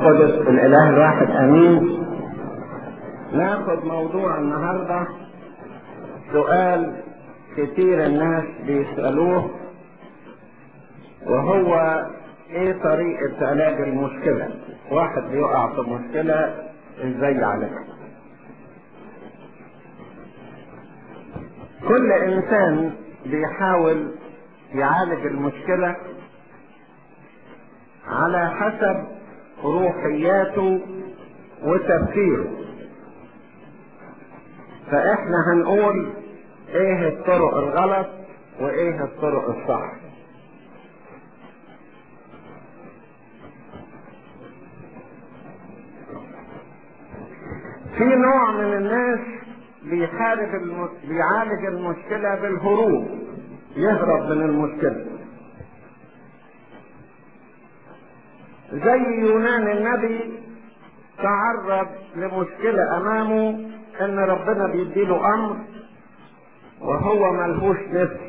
القدس الاله الواحد امين ناخد موضوع النهارده سؤال كتير الناس بيسألوه وهو ايه طريقة علاج المشكلة واحد بيقع في مشكلة ازاي يعالجها كل انسان بيحاول يعالج المشكلة على حسب روحياته وتفكيره فاحنا هنقول ايه الطرق الغلط وايه الطرق الصح في نوع من الناس بيحارب الم... بيعالج المشكلة بالهروب يهرب من المشكلة زي يونان النبي تعرض لمشكلة امامه ان ربنا بيديله امر وهو ملهوش نفس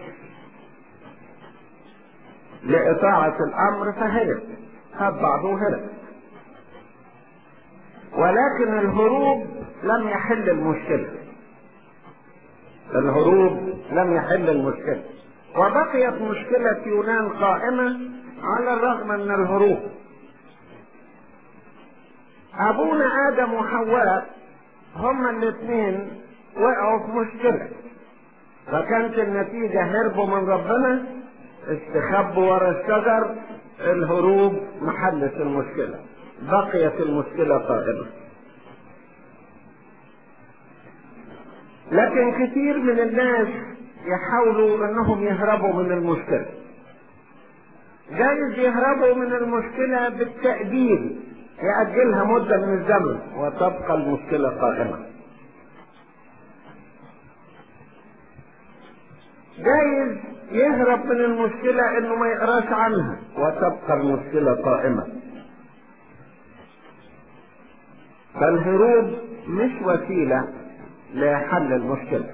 لإطاعة الأمر فهرب خد بعضه وهرب ولكن الهروب لم يحل المشكلة الهروب لم يحل المشكلة وبقيت مشكلة يونان قائمة على الرغم من الهروب أبونا آدم وحواء هما الاثنين وقعوا في مشكلة فكانت النتيجة هربوا من ربنا استخبوا ورا الشجر الهروب محلت المشكلة بقيت المشكلة قائمة لكن كثير من الناس يحاولوا انهم يهربوا من المشكلة جايز يهربوا من المشكلة بالتأجيل يأجلها مدة من الزمن وتبقى المشكلة قائمة جايز يهرب من المشكلة انه ما يقراش عنها وتبقى المشكلة قائمة فالهروب مش وسيلة لحل المشكلة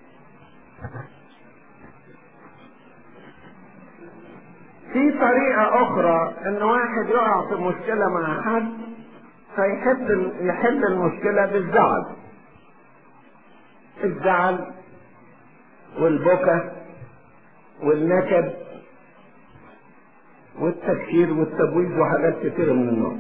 في طريقة أخرى إن واحد يقع في مشكلة مع حد فيحل يحل المشكلة بالزعل الزعل والبكا والنكد والتفكير والتبويض وحاجات كتيرة من النوع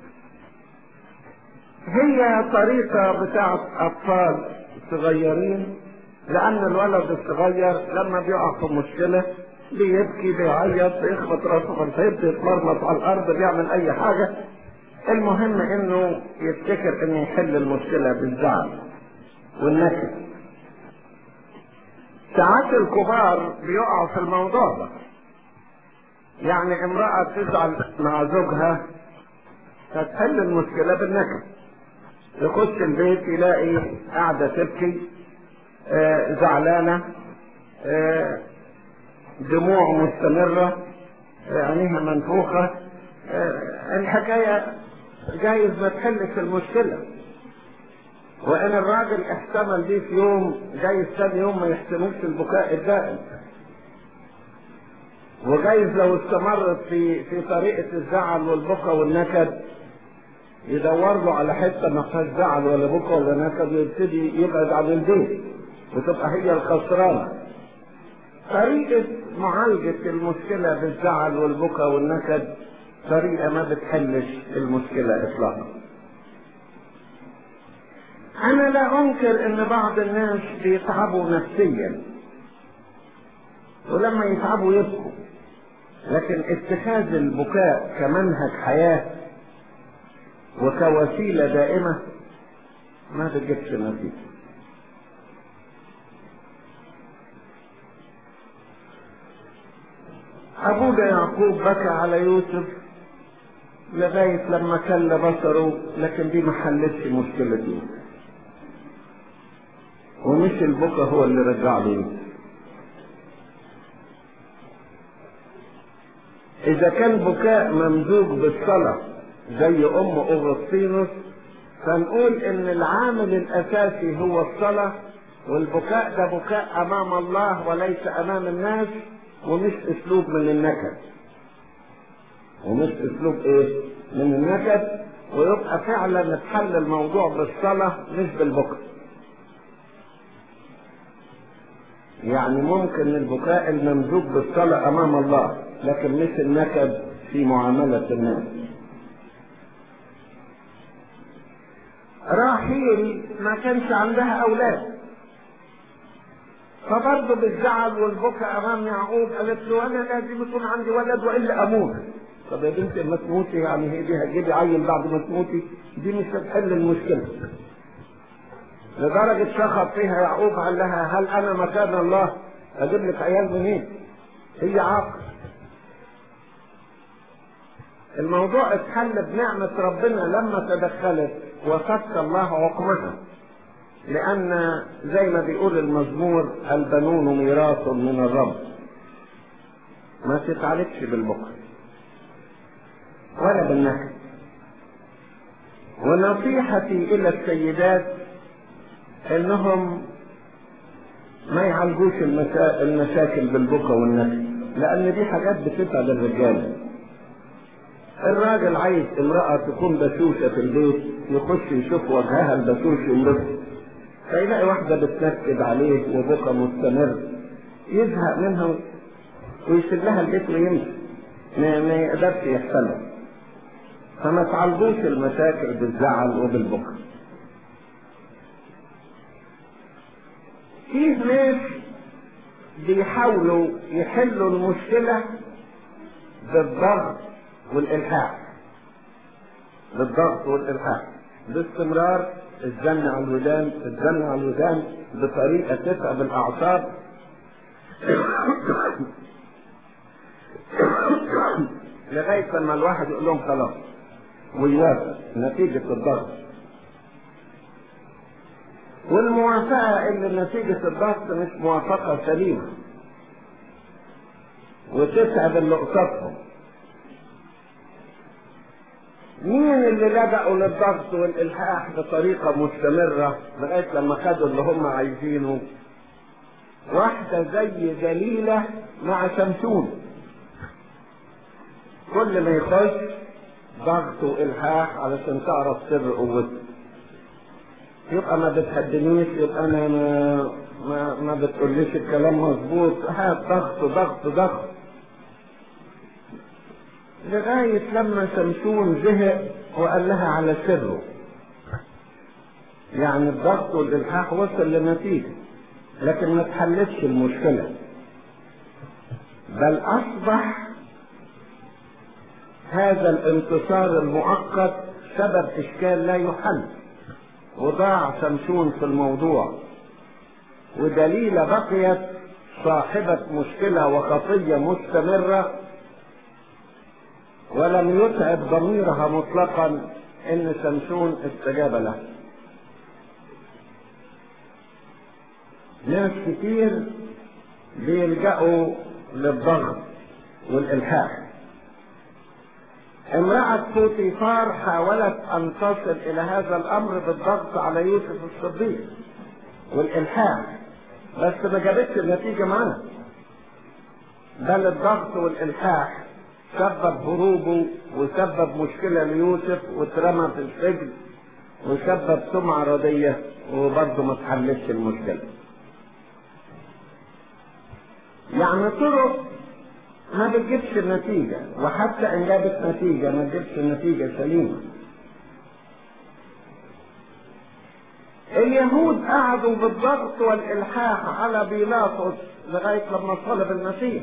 هي طريقة بتاعت أطفال صغيرين لأن الولد الصغير لما بيقع في مشكلة بيبكي بيعيط بيخبط راسه في الحيط بيتمرمط على الأرض بيعمل أي حاجة المهم إنه يفتكر إنه يحل المشكلة بالزعل والنكد ساعات الكبار بيقعوا في الموضوع ده يعني امرأة تزعل مع زوجها فتحل المشكلة بالنكد يخش البيت يلاقي قاعدة تبكي آه زعلانة آه دموع مستمرة عينيها آه منفوخة آه الحكاية جايز ما تحلش المشكلة وان الراجل احتمل دي في يوم جايز ثاني يوم ما يحتملش البكاء الدائم وجايز لو استمرت في في طريقه الزعل والبكاء والنكد يدور له على حته ما فيهاش زعل ولا بكاء ولا نكد ويبتدي يبعد عن البيت وتبقى هي الخسرانه طريقه معالجه المشكله بالزعل والبكاء والنكد طريقه ما بتحلش المشكله اطلاقا أنا لا أنكر إن بعض الناس بيتعبوا نفسيا ولما يتعبوا يبكوا لكن اتخاذ البكاء كمنهج حياة وكوسيلة دائمة ما بتجيبش نتيجة أبونا يعقوب بكى على يوسف لغاية لما كل بصره لكن دي ما حلتش مشكلة يوسف ومش البكا هو اللي رجع له إذا كان بكاء ممزوج بالصلاة زي أم أغسطينوس فنقول إن العامل الأساسي هو الصلاة والبكاء ده بكاء أمام الله وليس أمام الناس ومش أسلوب من النكد ومش أسلوب إيه؟ من النكد ويبقى فعلا اتحل الموضوع بالصلاة مش بالبكاء يعني ممكن البكاء الممزوج بالصلاة أمام الله لكن مش النكد في معاملة الناس راحيل ما كانش عندها أولاد فبرضه بالزعل والبكاء أمام يعقوب قالت له أنا لازم يكون عندي ولد وإلا أموت طب يا بنتي ما تموتي يعني هي دي هتجيبي عيل بعد ما تموتي دي مش هتحل المشكلة لدرجة شخط فيها يعقوب قال لها هل أنا مكان الله أجيب لك عيال منين؟ هي عاقل الموضوع اتحل بنعمة ربنا لما تدخلت وفك الله عقمها لأن زي ما بيقول المزمور البنون ميراث من الرب ما تتعالجش بالبكر ولا بالنكد ونصيحتي إلى السيدات إنهم ما يعالجوش المسا... المشاكل بالبكا والنكد لأن دي حاجات بتتعب الرجال الراجل عايز امرأة تكون بشوشة في البيت يخش يشوف وجهها البشوش ينبسط فيلاقي واحدة بتنكد عليه وبكى مستمر يزهق منها ويسيب لها البيت ويمشي ما, ما يقدرش يحتلها فما تعالجوش المشاكل بالزعل وبالبكى فيه ناس بيحاولوا يحلوا المشكلة بالضغط والإلحاح بالضغط والإلحاح باستمرار الزن على الودان الزن على الودان بطريقة تتعب الأعصاب لغاية لما الواحد يقول لهم خلاص ويوافق نتيجة الضغط والموافقة اللي نتيجة الضغط مش موافقة سليمة وتتعب اللي قصادهم مين اللي لجأوا للضغط والإلحاح بطريقة مستمرة لغاية لما خدوا اللي هم عايزينه واحدة زي دليلة مع شمشون كل ما يخش ضغط وإلحاح علشان تعرف سر قوته يبقى ما بتهدنيش يبقى انا ما ما, ما بتقوليش الكلام مظبوط هات ضغط ضغط ضغط لغاية لما شمشون زهق وقال لها على سره يعني الضغط والإلحاح وصل لنتيجة لكن ما تحلتش المشكلة بل أصبح هذا الانتصار المؤقت سبب إشكال لا يحل وضاع شمشون في الموضوع ودليلة بقيت صاحبة مشكلة وخطية مستمرة ولم يتعب ضميرها مطلقا ان شمشون استجاب له ناس كتير بيلجأوا للضغط والإلحاح امرأة بوتيفار حاولت أن تصل إلى هذا الأمر بالضغط على يوسف الصديق والإلحاح بس ما جابتش النتيجة معاه بل الضغط والإلحاح سبب هروبه وسبب مشكلة ليوسف واترمى في السجن وسبب سمعة ردية وبرضه ما تحلتش المشكلة. يعني طرق ما بتجيبش النتيجة وحتى إن جابت نتيجة ما تجيبش النتيجة سليمة. اليهود قعدوا بالضغط والإلحاح على بيلاطس لغاية لما طلب المسيح.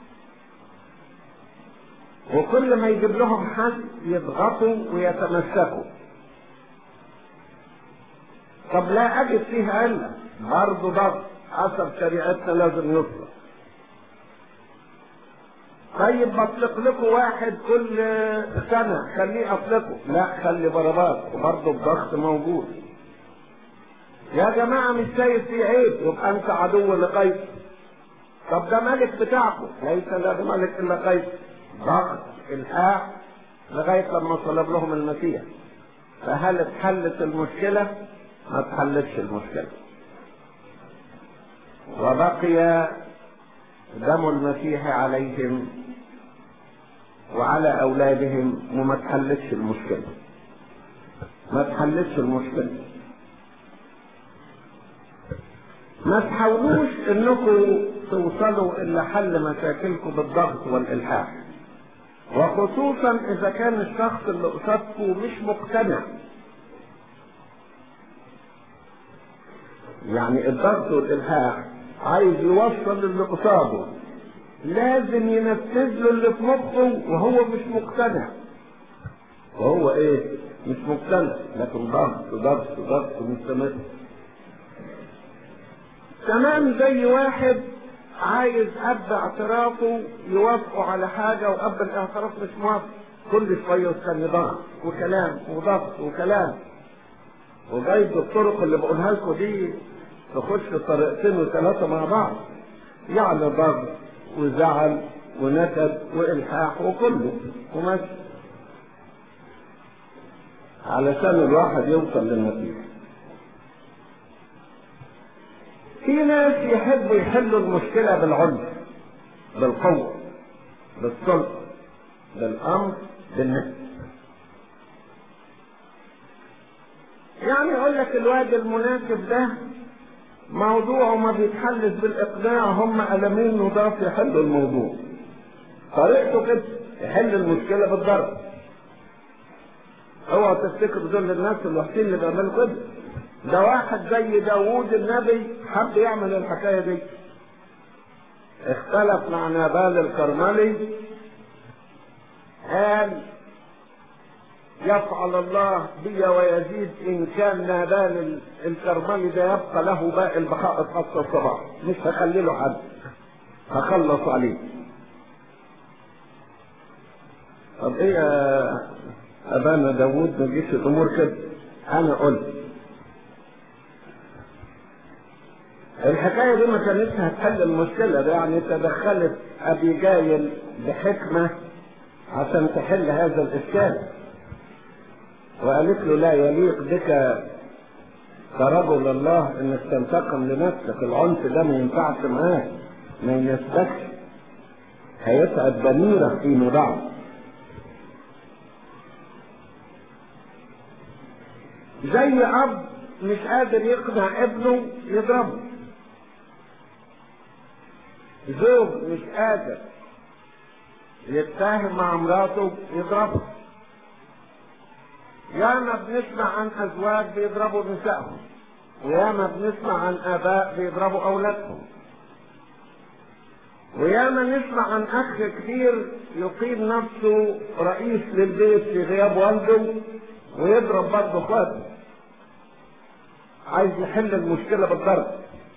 وكل ما يجيب لهم حد يضغطوا ويتمسكوا طب لا اجد فيها علة برضه ضغط حسب شريعتنا لازم يطلق طيب بطلق لكم واحد كل سنة خليه اطلقه لا خلي ضربات وبرضه الضغط موجود يا جماعة مش شايف فيه عيب يبقى انت عدو لقيصر طب ده ملك بتاعكم ليس له ملك الا قيصر ضغط الحاح لغاية لما طلب لهم المسيح فهل اتحلت المشكلة؟ ما اتحلتش المشكلة وبقي دم المسيح عليهم وعلى اولادهم وما تحلتش المشكله ما تحلتش المشكله ما تحاولوش انكم توصلوا الى حل مشاكلكم بالضغط والالحاح وخصوصا اذا كان الشخص اللي قصادكم مش مقتنع يعني الضغط والالحاح عايز يوصل اللي قصاده لازم ينفذ له اللي في مخه وهو مش مقتنع وهو ايه مش مقتنع لكن ضغط ضغط ضغط مستمر تمام زي واحد عايز اب اعترافه يوافقوا على حاجه واب الاعتراف مش موافق كل شويه يستني ضغط وكلام وضغط وكلام وجايز الطرق اللي بقولها لكم دي تخش طريقتين وثلاثه مع بعض يعني ضغط وزعل ونكد والحاح وكله وماشي علشان الواحد يوصل للنتيجه في ناس يحبوا يحلوا المشكله بالعنف بالقوه بالسلطه بالامر بالنهي يعني يقول لك الواد المناسب ده موضوعه ما بيتحلش بالاقناع هم قلمين نضاف يحلوا الموضوع طريقته كده يحل المشكله بالضرب اوعى تفتكروا دول الناس الوحشين اللي بيعملوا كده ده واحد زي داوود النبي حب يعمل الحكايه دي اختلف مع نابال الكرملي قال يفعل الله بي ويزيد ان كان نابال الكرملي ده يبقى له باقي البقاء حتى الصباح مش هخلي له حد هخلص عليه طب ايه يا ابانا داوود ما جيش الامور كده انا قلت الحكايه دي ما كانتش هتحل المشكله ده يعني تدخلت ابي جايل بحكمه عشان تحل هذا الاشكال وقالت له لا يليق بك كرجل الله انك تنتقم لنفسك العنف ده ما ينفعش معاك ما يناسبكش هيتعب ضميرك فيما بعد زي اب مش قادر يقنع ابنه يضربه زوج مش قادر يتفاهم مع مراته يضربه ياما بنسمع عن ازواج بيضربوا نسائهم وياما بنسمع عن اباء بيضربوا اولادهم وياما نسمع عن اخ كبير يقيم نفسه رئيس للبيت في غياب والده ويضرب برضه اخواته عايز يحل المشكله بالضرب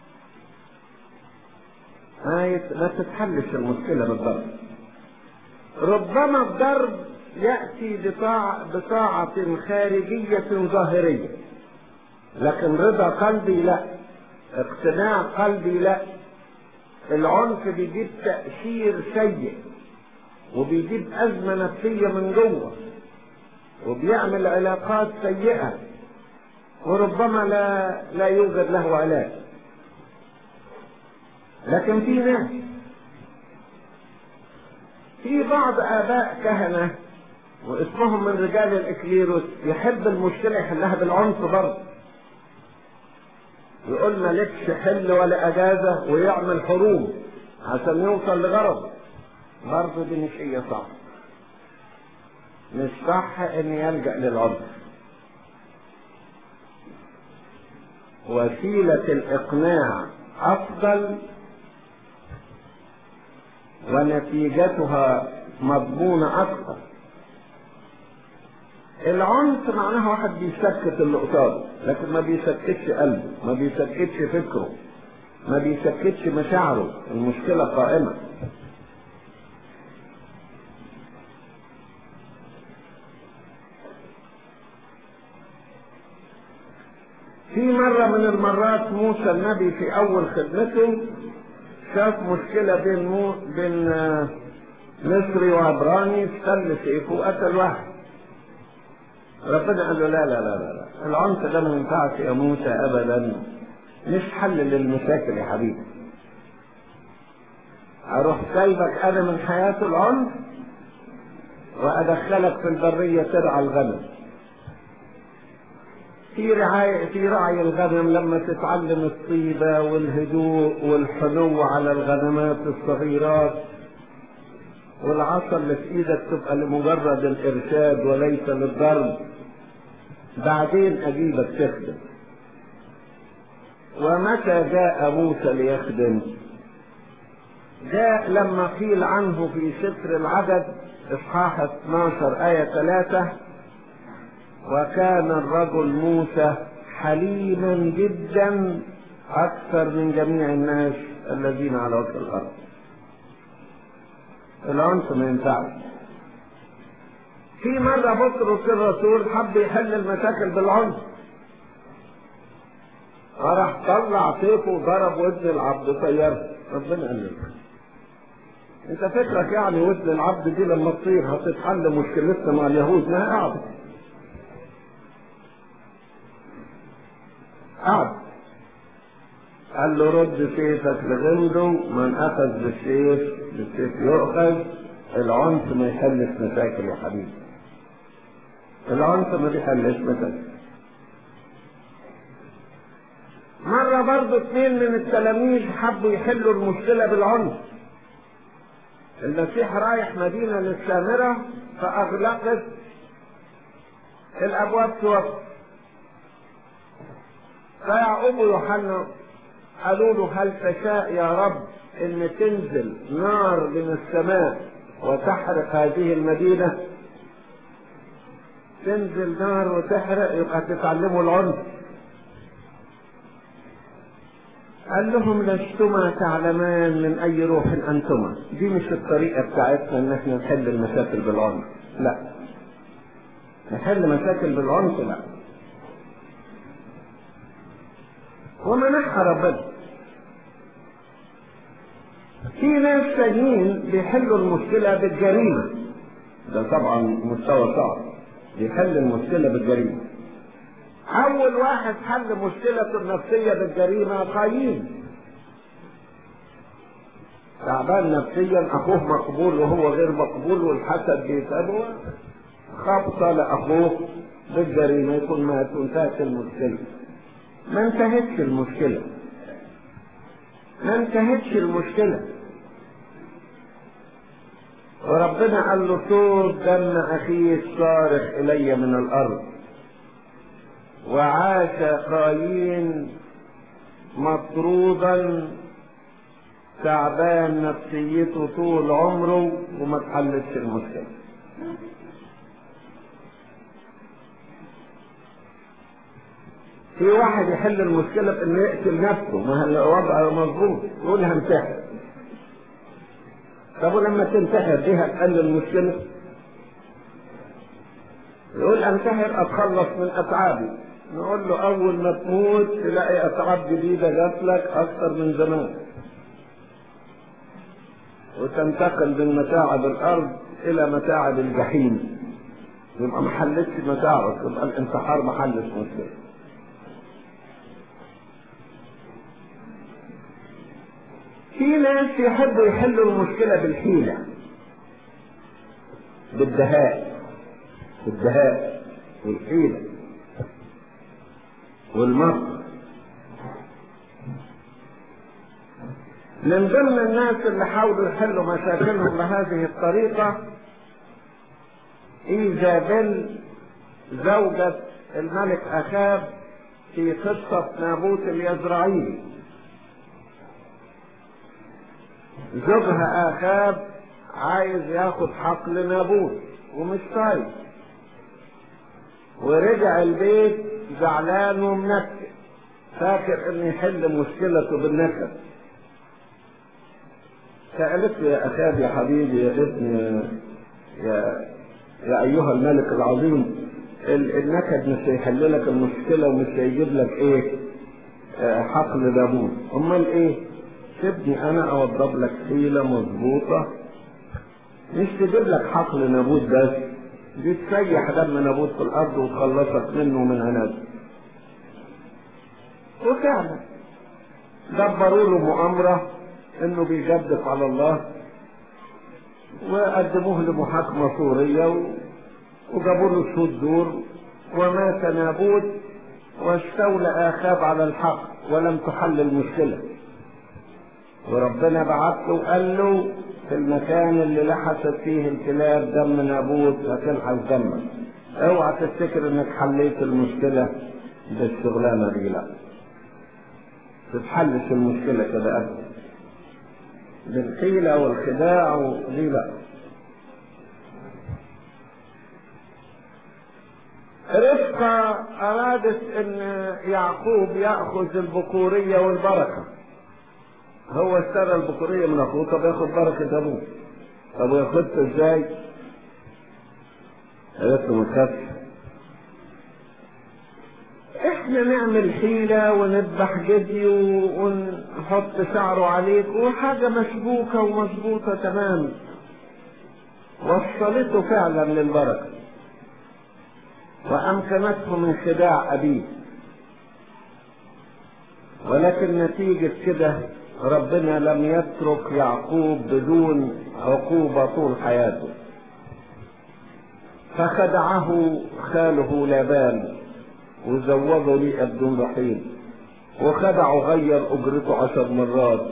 ما يت... ما تتحلش المشكله بالضرب ربما الضرب ياتي بطاعة, بطاعة خارجية ظاهرية لكن رضا قلبي لا اقتناع قلبي لا العنف بيجيب تأثير سيء وبيجيب أزمة نفسية من جوه وبيعمل علاقات سيئة وربما لا لا يوجد له علاج لكن في ناس في بعض آباء كهنة واسمهم من رجال الإكليروس يحب المشكلة يحلها بالعنف برضه يقول ما لكش حل ولا أجازة ويعمل حروب عشان يوصل لغرضه برضه دي مش هي صح مش صح ان يلجأ للعنف وسيلة الإقناع أفضل ونتيجتها مضمونة أكثر العنف معناها واحد بيسكت اللي قصاده لكن ما بيسكتش قلبه ما بيسكتش فكره ما بيسكتش مشاعره المشكلة قائمة في مرة من المرات موسى النبي في أول خدمته شاف مشكلة بين مو بين مصري وعبراني استل سيفه وقتل واحد ربنا قال له لا لا لا لا, لا. العنف ده ما ينفعش يا موسى ابدا مش حل للمشاكل يا حبيبي اروح سايبك انا من حياة العنف وأدخلك في البرية ترعى الغنم في رعاية في رعي الغنم لما تتعلم الطيبة والهدوء والحنو على الغنمات الصغيرات والعصا اللي في ايدك تبقى لمجرد الارشاد وليس للضرب بعدين اجيبك تخدم ومتى جاء موسى ليخدم جاء لما قيل عنه في سفر العدد اصحاح 12 آية 3 وكان الرجل موسى حليما جدا أكثر من جميع الناس الذين على وجه الأرض العنف ما ينفعش في مرة بطرس الرسول حب يحل المشاكل بالعنف راح طلع سيفه وضرب ودن العبد طيره ربنا قال له انت فكرك يعني ودن العبد دي لما تطير هتتحل مشكلتنا مع اليهود ما قاعد قاعد قال له رد سيفك لغمده من اخذ بالسيف بالسيف يؤخذ العنف ما يحلش مشاكل يا حبيبي العنف ما بيحلش مشاكل مرة برضه اثنين من التلاميذ حبوا يحلوا المشكلة بالعنف المسيح رايح مدينة للسامرة فأغلقت الأبواب توقف فيعقوب ويوحنا قالوا له هل تشاء يا رب ان تنزل نار من السماء وتحرق هذه المدينة تنزل نار وتحرق يبقى تتعلموا العنف قال لهم لستما تعلمان من اي روح انتما دي مش الطريقة بتاعتنا ان احنا نحل المشاكل بالعنف لا نحل مشاكل بالعنف لا ومنحها ربنا في ناس تانيين بيحلوا المشكلة بالجريمة ده طبعا مستوى صعب بيحل المشكلة بالجريمة أول واحد حل مشكلته النفسية بالجريمة قايين تعبان نفسيا أخوه مقبول وهو غير مقبول والحسد بيتابعه خبطة لأخوه بالجريمة يكون مات وانتهت المشكلة ما انتهتش المشكلة ما انتهتش المشكلة وربنا قال له صوت دم أخيك صارخ إلي من الأرض وعاش قايين مطرودا تعبان نفسيته طول عمره وما تحلتش المشكلة في واحد يحل المشكلة بانه يقتل نفسه ما الوضع مظبوط يقول هنتحر طب ولما تنتحر دي هتحل المشكلة يقول انتحر اتخلص من اتعابي نقول له اول ما تموت تلاقي اتعاب جديدة جات لك اكثر من زمان وتنتقل من متاعب الارض الى متاعب الجحيم يبقى ما حلتش متاعبك يبقى الانتحار ما حلش مشكله في ناس يحبوا يحلوا المشكلة بالحيلة بالدهاء بالدهاء والحيلة والمكر من ضمن الناس اللي حاولوا يحلوا مشاكلهم بهذه الطريقة إيزابيل زوجة الملك أخاب في قصة نابوت اليزرعيلي زوجها آخاب عايز ياخد حقل نابوت ومش طايق ورجع البيت زعلان ومنكد فاكر ان يحل مشكلته بالنكد سألت له يا أخاب يا حبيبي يا ابني يا يا أيها الملك العظيم النكد مش هيحل لك المشكلة ومش هيجيب لك إيه؟ حقل نابوت، أمال إيه؟ سيبني انا اوضب لك حيلة مظبوطة مش تجيب لك حقل نابوت بس دي تسيح دم نابوت في الارض وتخلصك منه من عناد وفعلا دبروا له مؤامرة انه بيجدف على الله وقدموه لمحاكمة سورية وجابوا له شهود دور ومات نابوت واستولى آخاب على الحق ولم تحل المشكلة وربنا بعت له وقال له في المكان اللي لحست فيه الكلاب دم نابوت هتلحس دمك اوعى تفتكر انك حليت المشكلة بالشغلانة دي لا تتحلش المشكلة كده ابدا بالحيلة والخداع دي لا رفقة أرادت أن يعقوب يأخذ البكورية والبركة هو اشترى البكورية من أخوه طب ياخد بركة أبوه طب ياخدها إزاي؟ قالت له ما تخافش احنا نعمل حيلة ونذبح جدي ونحط شعره عليك وحاجة مشبوكة ومظبوطة تمام وصلته فعلا للبركة وأمكنته من خداع أبيه ولكن نتيجة كده ربنا لم يترك يعقوب بدون عقوبة طول حياته فخدعه خاله لابان وزوضه لي بدون رحيل وخدعه غير اجرته عشر مرات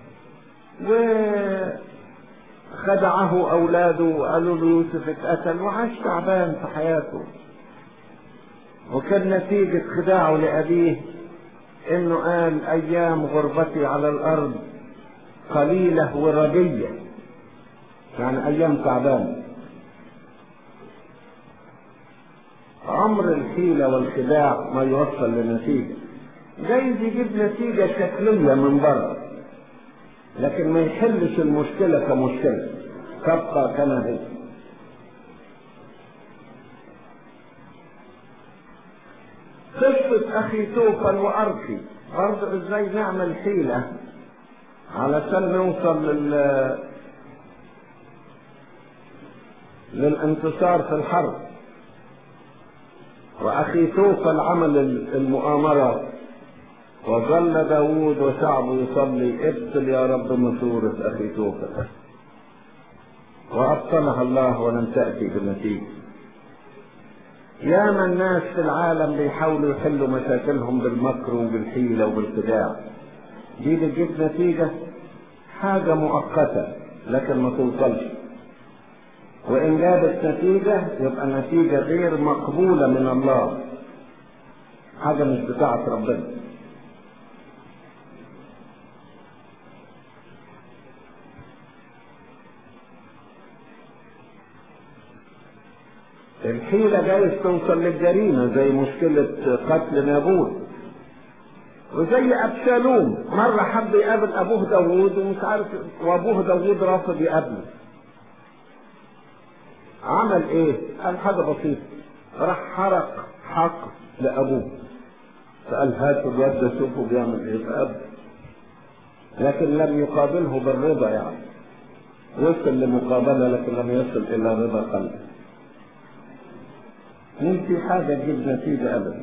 وخدعه اولاده وقالوا له يوسف اتقتل وعاش تعبان في حياته وكان نتيجة خداعه لأبيه إنه قال أيام غربتي على الأرض قليلة وردية يعني أيام تعبان عمر الحيلة والخداع ما يوصل لنتيجة جايز يجيب نتيجة شكلية من بره لكن ما يحلش المشكلة كمشكلة تبقى كما هي قصة أخي توفل وأرخي برضه إزاي نعمل حيلة علشان نوصل لل للانتصار في الحرب وأخي توفل عمل المؤامرة وظل داوود وشعبه يصلي ابطل يا رب مشورة أخي توفل وأبطلها الله ولم تأتي بالنتيجة ياما الناس في العالم بيحاولوا يحلوا مشاكلهم بالمكر وبالحيلة وبالخداع دي بتجيب نتيجة حاجة مؤقتة لكن ما توصلش وإن جابت نتيجة يبقى نتيجة غير مقبولة من الله حاجة مش بتاعة ربنا الحيلة جايز توصل للجريمة زي مشكلة قتل نابوت وزي أبشالوم مرة حب يقابل أبوه داوود ومش عارف وأبوه داوود رافض يقابله عمل إيه؟ قال حاجة بسيطة راح حرق حق لأبوه فقال هاتوا الواد ده شوفوا بيعمل إيه فقابله لكن لم يقابله بالرضا يعني وصل لمقابلة لكن لم يصل إلى رضا قلبه مين في حاجة تجيب نتيجة أبدا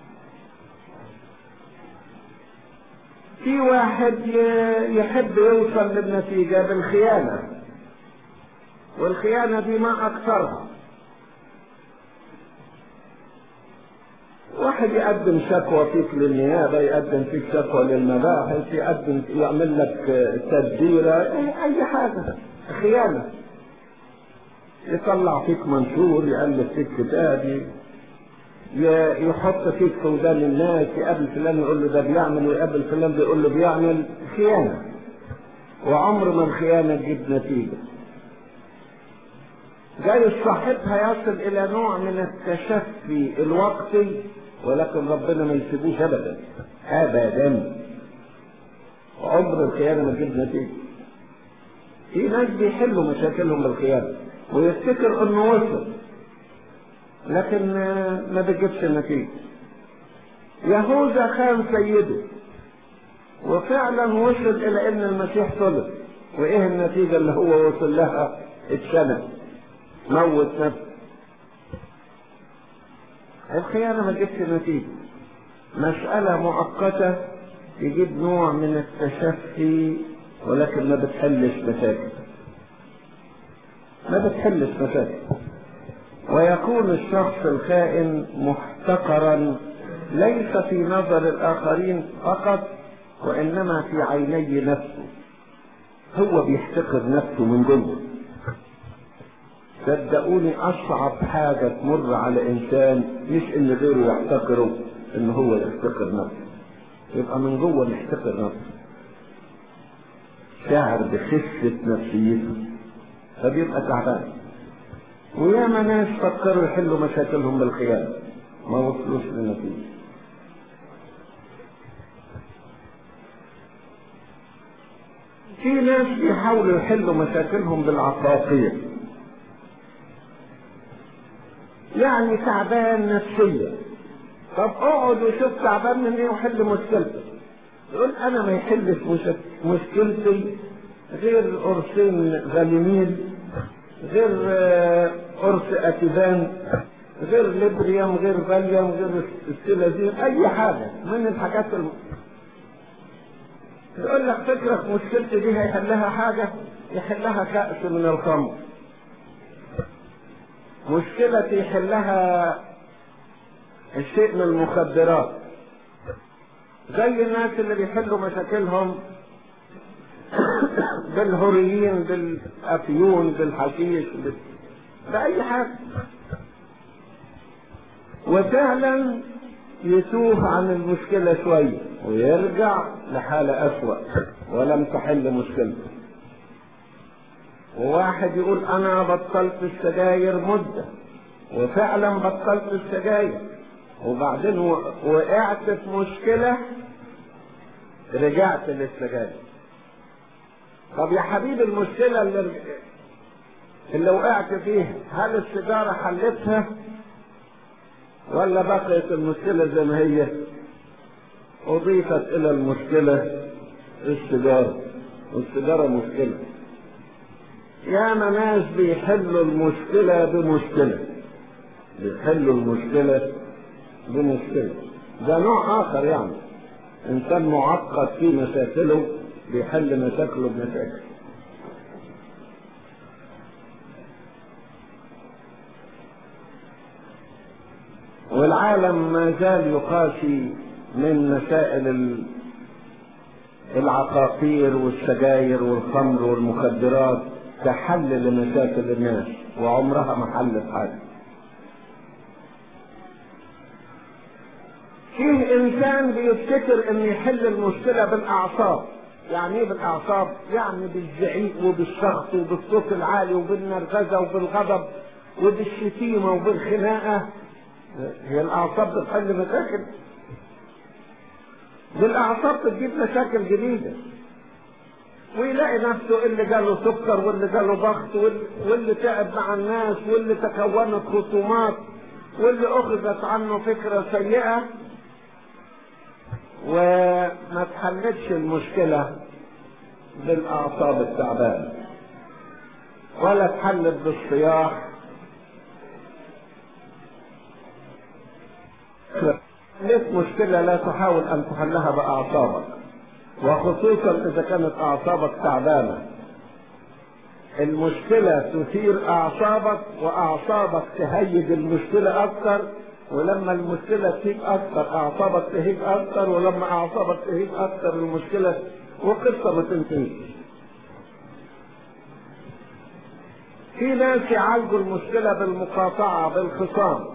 في واحد يحب يوصل للنتيجة بالخيانة والخيانة دي ما أكثرها واحد يقدم شكوى فيك للنيابة يقدم فيك شكوى للمباحث يقدم يعمل لك تدبيرة أي حاجة خيانة يطلع فيك منشور يألف فيك كتاب يحط فيك في ودان الناس يقابل فلان يقول له ده بيعمل ويقابل فلان بيقول له بيعمل خيانة وعمر ما الخيانة تجيب نتيجة جاي صاحبها يصل إلى نوع من التشفي الوقتي ولكن ربنا ما يسيبوش أبدا أبدا عمر الخيانة ما تجيب نتيجة في ناس بيحلوا مشاكلهم بالخيانة ويفتكر انه وصل لكن ما بيجيبش نتيجة يهوذا خان سيده وفعلا وصل الى ان المسيح طلب وايه النتيجة اللي هو وصل لها اتشنق موت نفسه الخيانة ما تجيبش نتيجة مسألة مؤقتة تجيب نوع من التشفي ولكن ما بتحلش مشاكل ما بتحلش مشاكل ويكون الشخص الخائن محتقرا ليس في نظر الآخرين فقط وإنما في عيني نفسه هو بيحتقر نفسه من جوه صدقوني أصعب حاجة تمر على إنسان مش إن غيره يحتقره إن هو يحتقر نفسه يبقى من جوه محتقر نفسه شاعر بخفة نفسيته فبيبقى تعبان وياما ناس فكروا يحلوا مشاكلهم بالخيانة ما وصلوش لنتيجة في ناس بيحاولوا يحلوا مشاكلهم بالعقاقير يعني تعبان نفسيا طب اقعد وشوف تعبان من ايه وحل مشكلتك يقول انا ما يحلش مشكلتي غير قرصين غليمين غير قرص اتيبان غير ليبريوم غير فاليوم غير السلازين اي حاجه من الحاجات الم... يقول لك فكرك مشكلتي دي هيحلها حاجه يحلها كأس من الخمر مشكلتي يحلها الشيء من المخدرات زي الناس اللي بيحلوا مشاكلهم بالهوريين بالافيون بالحشيش بال... بأي حاجة وفعلا يتوه عن المشكلة شوية ويرجع لحالة أسوأ ولم تحل مشكلته وواحد يقول أنا بطلت السجاير مدة وفعلا بطلت السجاير وبعدين وقعت في مشكلة رجعت للسجاير طب يا حبيبي المشكلة اللي اللي وقعت فيها هل السيجارة حلتها ولا بقيت المشكلة زي ما هي أضيفت إلى المشكلة السيجارة والسيجارة مشكلة ياما ناس بيحلوا المشكلة بمشكلة بيحلوا المشكلة بمشكلة ده نوع آخر يعني إنسان معقد في مشاكله بيحل مشاكله بمشاكل والعالم ما زال يقاسي من مسائل العقاقير والسجاير والخمر والمخدرات كحل لمشاكل الناس وعمرها ما حلت حاجه فيه انسان بيفتكر ان يحل المشكله بالاعصاب يعني ايه بالاعصاب يعني بالزعيق وبالشخط وبالصوت العالي وبالنرفزه وبالغضب وبالشتيمه وبالخناقه هي الاعصاب بتحل مشاكل بالاعصاب بتجيب مشاكل جديده ويلاقي نفسه اللي جاله سكر واللي جاله ضغط واللي تعب مع الناس واللي تكونت خصومات واللي اخذت عنه فكره سيئه وما تحلتش المشكله بالاعصاب التعبانه ولا اتحلت بالصياح ليش مشكلة لا تحاول أن تحلها بأعصابك وخصوصا إذا كانت أعصابك تعبانة المشكلة تثير أعصابك وأعصابك تهيج المشكلة أكثر ولما المشكلة تهيج أكثر أعصابك تهيج أكثر ولما أعصابك تهيج أكثر المشكلة وقصة ما تنتهيش في ناس يعالجوا المشكلة بالمقاطعة بالخصام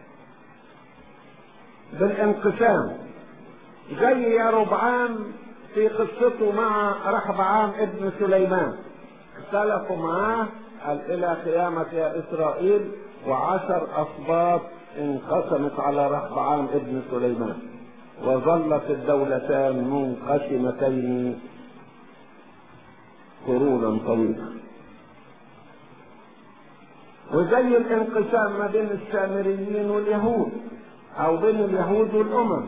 بالانقسام زي يا ربعان في قصته مع رحبعام ابن سليمان اختلفوا معاه قال الى قيامة يا اسرائيل وعشر اسباط انقسمت على رحبعام ابن سليمان وظلت الدولتان منقسمتين قرونا طويلة وزي الانقسام ما بين السامريين واليهود او بين اليهود والامم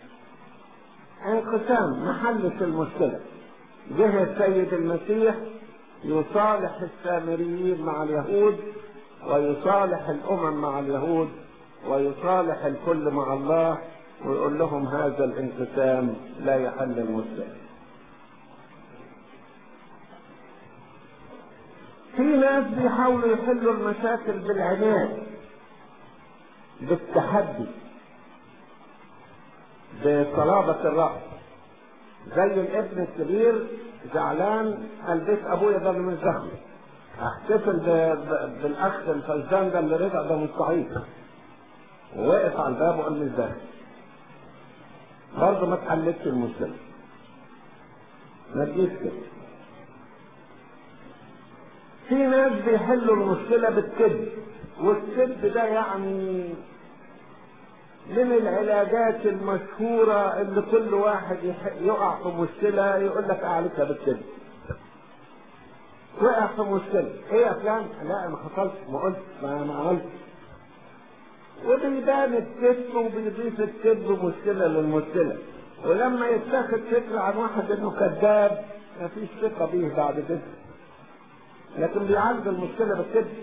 انقسام محلش المشكله جه السيد المسيح يصالح السامريين مع اليهود ويصالح الامم مع اليهود ويصالح الكل مع الله ويقول لهم هذا الانقسام لا يحل المشكله في ناس بيحاولوا يحلوا المشاكل بالعناد بالتحدي بصلابة الرأس زي الابن الكبير زعلان قال بيت ابويا ده مش دخله احتفل بالاخ الفزان ده اللي رجع ده مستعيد ووقف على الباب وقال مش داخل برضه ما اتحلتش المشكله ما تجيش كده في ناس بيحلوا المشكله بالكذب والكذب ده يعني من العلاجات المشهورة اللي كل واحد يقع في مشكلة يقول لك أعالجها بالكذب. وقع في مشكلة، إيه يا فلان؟ لا ما حصلش، ما قلت، ما ما عملتش. وبيبان الكذب وبيضيف الكذب مشكلة للمشكلة. ولما يتاخد فكرة عن واحد إنه كذاب مفيش ثقة بيه بعد كده. لكن بيعالج المشكلة بالكذب.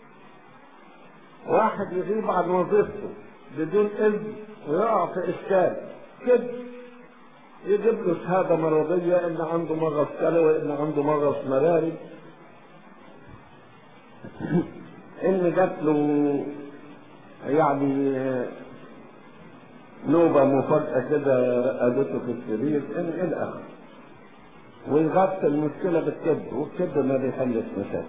واحد يغيب عن وظيفته بدون اذن ويقع في اشكال كده يجيب له شهادة مرضية ان عنده مغص كلوي ان عنده مغص مراري ان جات له يعني نوبة مفاجأة كده رقدته في السرير ان الى اخره ويغطي المشكلة بالكذب والكذب ما بيحلش مشاكل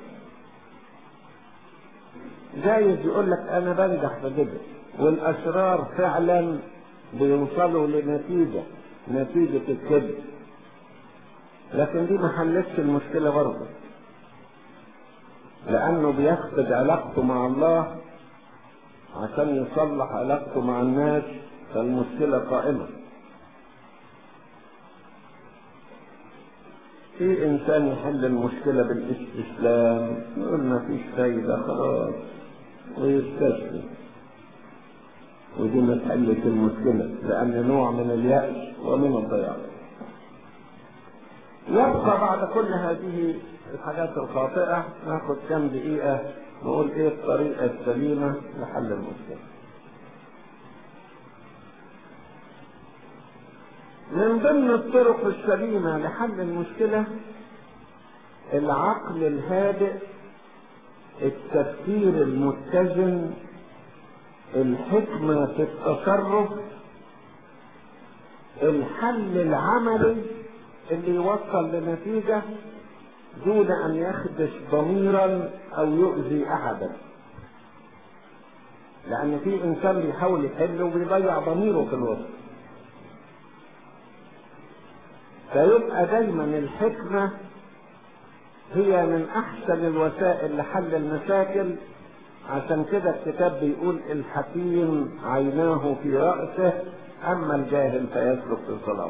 جايز يقول لك انا بنجح في كده والاشرار فعلا بيوصلوا لنتيجه نتيجه الكذب لكن دي ما حلتش المشكله برضه لانه بيفقد علاقته مع الله عشان يصلح علاقته مع الناس فالمشكله قائمه في انسان يحل المشكله بالاستسلام يقول ما فيش فايده خلاص ويستسلم ودي ما تحلش المشكلة لأن نوع من اليأس ومن الضياع يبقى بعد كل هذه الحاجات الخاطئة ناخد كم دقيقة نقول ايه الطريقة السليمة لحل المشكلة من ضمن الطرق السليمة لحل المشكلة العقل الهادئ التفكير المتزن الحكمة في التصرف الحل العملي اللي يوصل لنتيجة دون أن يخدش ضميرا أو يؤذي أحدا لأن في إنسان بيحاول يحل وبيضيع ضميره في الوسط فيبقى دايما الحكمة هي من أحسن الوسائل لحل المشاكل عشان كده الكتاب بيقول الحكيم عيناه في رأسه أما الجاهل فيسلك في الظلام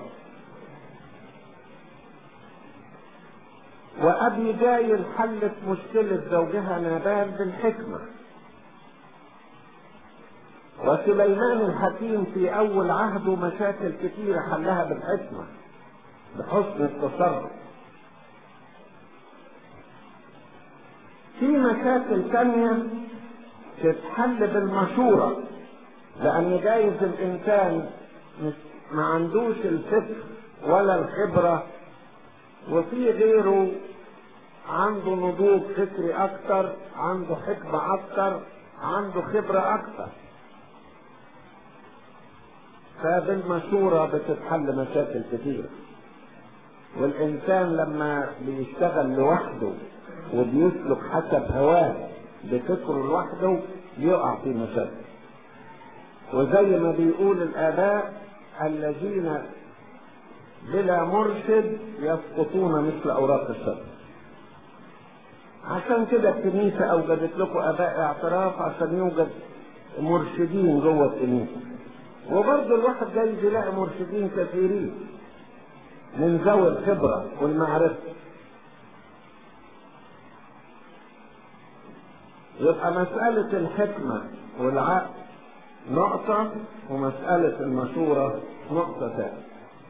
وأبي جايل حلت مشكلة زوجها نابال بالحكمة وسليمان الحكيم في أول عهده مشاكل كتيرة حلها بالحكمة بحسن التصرف في مشاكل تانية تتحل بالمشورة لأن جايز الإنسان ما عندوش الفكر ولا الخبرة وفي غيره عنده نضوج فكري أكتر عنده حكمة أكتر عنده خبرة أكتر فبالمشورة بتتحل مشاكل كتيرة والإنسان لما بيشتغل لوحده وبيسلك حسب هواه بفكره لوحده بيقع في مشاكل وزي ما بيقول الآباء الذين بلا مرشد يسقطون مثل أوراق الشجر عشان كده الكنيسة أوجدت لكم آباء اعتراف عشان يوجد مرشدين جوه الكنيسة وبرضه الواحد جاي يلاقي مرشدين كثيرين من ذوي الخبرة والمعرفة يبقى مسألة الحكمة والعقل نقطة ومسألة المشورة نقطة ثانية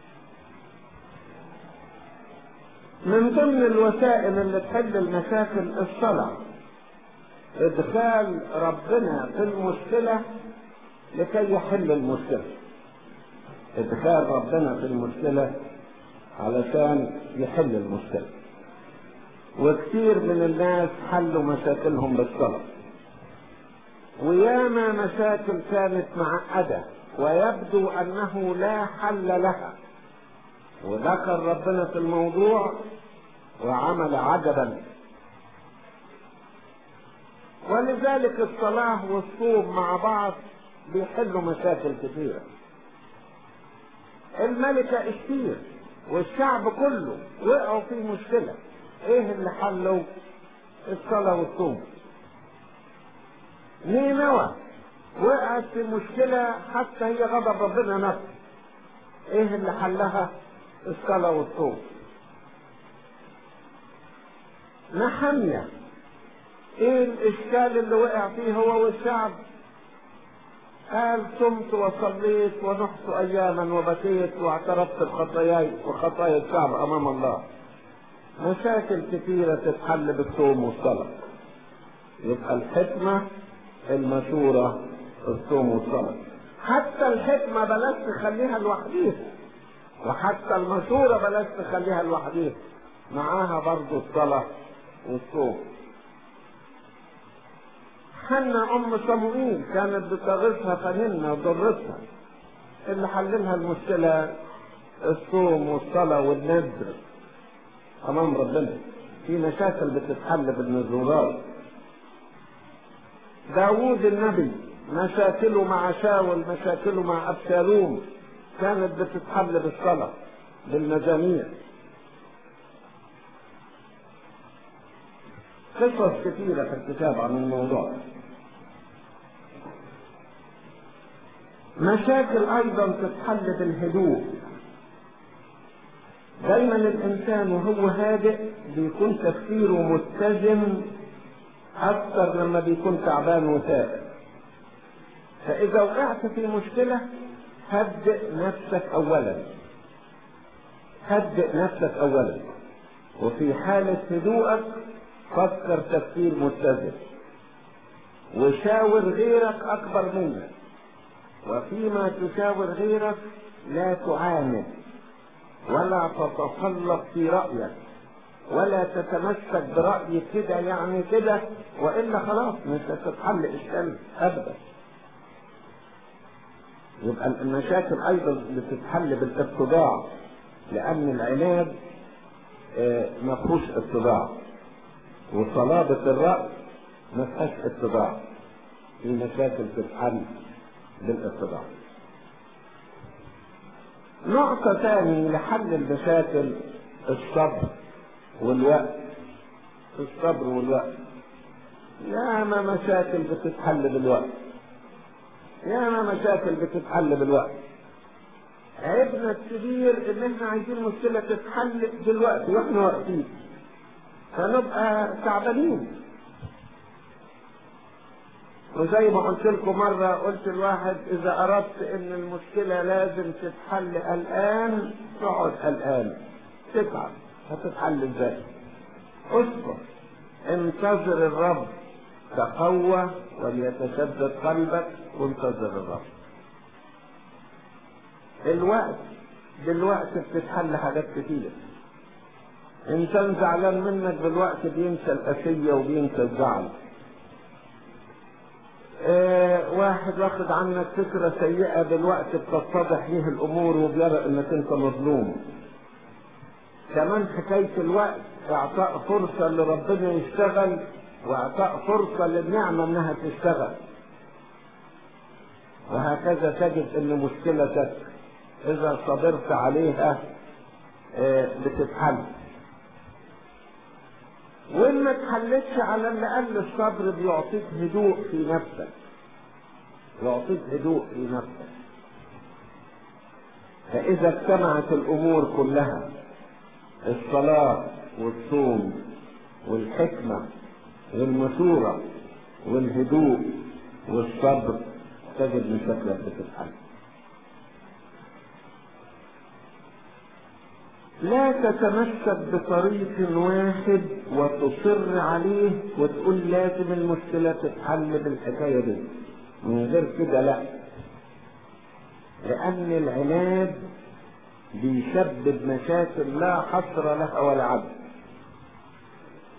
من ضمن الوسائل اللي تحل المشاكل الصلاة إدخال ربنا في المشكلة لكي يحل المشكلة إدخال ربنا في المشكلة علشان يحل المشكلة وكثير من الناس حلوا مشاكلهم بالصلاة وياما مشاكل كانت معقدة ويبدو أنه لا حل لها وذكر ربنا في الموضوع وعمل عجبا ولذلك الصلاة والصوم مع بعض بيحلوا مشاكل كثيرة الملكة اشتير والشعب كله وقعوا في مشكلة ايه اللي حلوا الصلاة والصوم نينوى وقعت في مشكلة حتى هي غضب ربنا نفسه ايه اللي حلها الصلاة والصوم نحمية ايه الاشكال اللي وقع فيه هو والشعب قال صمت وصليت ونحت اياما وبكيت واعترفت بخطاياي وخطايا الشعب امام الله مشاكل كثيرة تتحل بالصوم والصلاة يبقى الحكمة المشورة الصوم والصلاة حتى الحكمة بلاش تخليها لوحديها وحتى المشورة بلاش تخليها لوحديها معاها برضو الصلاة والصوم حنا ام صموئيل كانت بتغيظها فهمنا وضرتها اللي حللها المشكلة الصوم والصلاة والنذر امام ربنا في مشاكل بتتحل بالنذورات داوود النبي مشاكله مع شاول مشاكله مع ابشالوم كانت بتتحل بالصلاة بالمزامير قصص كثيرة في الكتاب عن الموضوع مشاكل أيضا تتحل بالهدوء دايما الإنسان وهو هادئ بيكون تفكيره متزن أكثر لما بيكون تعبان وثائر فإذا وقعت في مشكلة هدئ نفسك أولا هدئ نفسك أولا وفي حالة هدوءك فكر تفكير متزن وشاور غيرك اكبر منك وفيما تشاور غيرك لا تعاند ولا تتسلط في رايك ولا تتمسك براي كده يعني كده والا خلاص مش هتتحل اشكال ابدا يبقى المشاكل ايضا بتتحل بالاتباع لان العناد ما فيهوش اتباع وصلابة الرأي ما فيهاش اتباع في مشاكل تتحل بالاتباع نقطة ثانية لحل المشاكل الصبر والوقت الصبر والوقت ياما مشاكل بتتحل بالوقت ياما مشاكل بتتحل بالوقت عيبنا الكبير ان احنا عايزين مشكلة تتحل دلوقتي واحنا واقفين فنبقى تعبانين وزي ما قلت لكم مرة قلت الواحد إذا أردت إن المشكلة لازم تتحل الآن تقعد الآن تتعب هتتحل إزاي؟ اصبر انتظر الرب تقوى وليتشدد قلبك وانتظر الرب الوقت دلوقتي بتتحل حاجات كتير انسان زعلان منك دلوقتي بينسى الاسيه وبينسى الزعل اه واحد واخد عنك فكرة سيئة دلوقتي بتتضح ليه الأمور وبيرى إنك أنت مظلوم. كمان حكاية الوقت إعطاء فرصة لربنا يشتغل وإعطاء فرصة للنعمة إنها تشتغل. وهكذا تجد إن مشكلتك إذا صبرت عليها اه بتتحل. وان ما تحلتش على الاقل الصبر بيعطيك هدوء في نفسك يعطيك هدوء في نفسك فاذا اجتمعت الامور كلها الصلاه والصوم والحكمه والمشوره والهدوء والصبر تجد مشاكلك بتتحل لا تتمسك بطريق واحد وتصر عليه وتقول لازم المشكلة تتحل بالحكاية دي من غير كده لا لأن العناد بيسبب مشاكل لا حصر لها ولا عد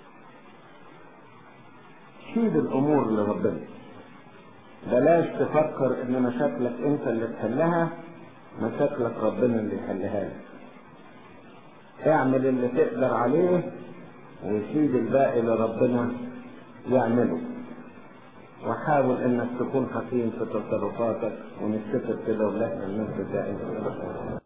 سيب الامور لربنا بلاش تفكر ان مشاكلك انت اللي تحلها مشاكلك ربنا اللي يحلها لك اعمل اللي تقدر عليه وسيب الباقي لربنا يعمله وحاول انك تكون حكيم في تصرفاتك ونفتكر كده ولهنا النفس دائما